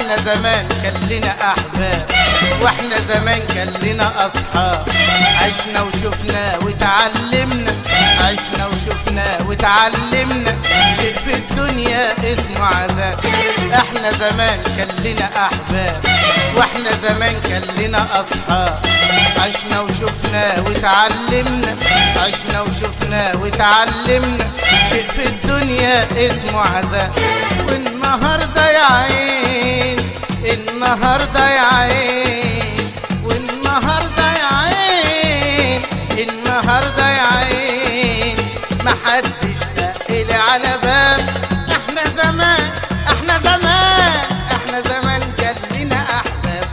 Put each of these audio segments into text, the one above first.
احنا زمان كان لنا احباب واحنا زمان كان لنا اصحاب عشنا وشفنا وتعلمنا عشنا وشفنا وتعلمنا شيء في الدنيا اسمه عذاب احنا زمان كان لنا احباب واحنا زمان كان لنا اصحاب عشنا وشفنا وتعلمنا عشنا وشفنا وتعلمنا شيء في الدنيا اسمه عذاب والنهارده يا عين النهارده يا عين والنهارده يا عين النهارده يا عين محدش تقل على باب احنا زمان احنا زمان احنا زمان كان لنا احباب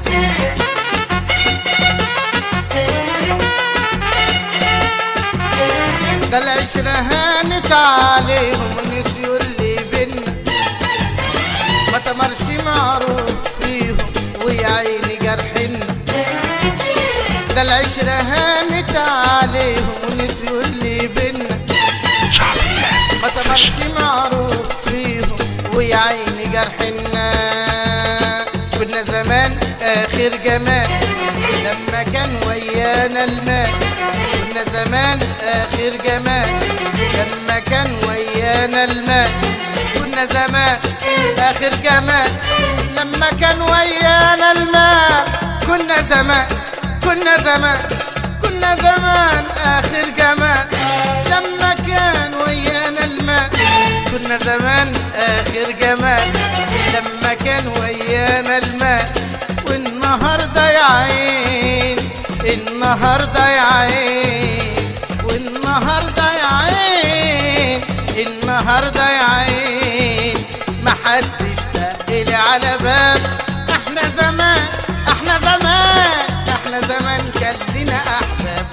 ده العشرة هانت عليهم ونسيوا اللي بينا ما تمرش معروف فيهم ويا عيني جرحنا ده العشرة هانت عليهم ونسيوا اللي بينا ما تمرش معروف فيهم ويا عيني جرحنا كنا زمان اخر جمال لما كان ويانا الماء كنا زمان اخر جمال لما كان ويانا الماء كنا زمان اخر جمال لما كان ويانا الماء كنا زمان كنا زمان كنا زمان اخر جمال لما كان ويانا الماء كنا زمان اخر جمال لما كان ويانا الماء والنهارده يا عين النهارده يا عين والنهارده يا عين النهارده يا عين محدش تقل على باب احنا زمان احنا زمان احنا زمان كان لنا احباب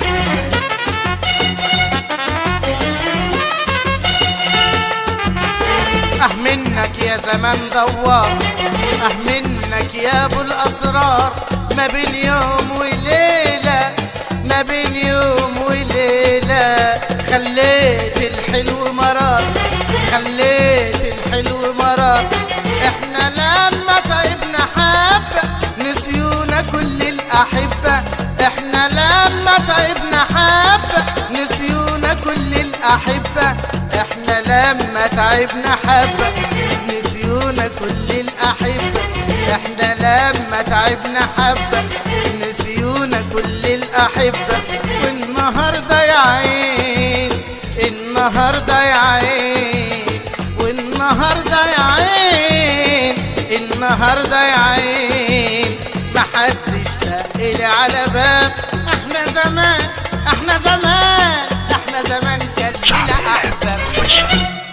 اه منك يا زمان دوار اه منك يا ابو الاسرار ما بين يوم وليله ما بين يوم وليله خليت الحلو مرار خليت الحلو مرار احنا لما تعبنا حبه نسيونا كل الاحبه احنا لما تعبنا حبه نسيونا كل الاحبه احنا لما تعبنا حبه نسيونا كل الاحبه احنا لما تعبنا حبه نسيونا كل الاحبه والنهارده يا عين النهارده يا عين والنهارده يا عين النهارده يا عين محدش تقل على باب احنا زمان احنا زمان احنا زمان كان لنا احباب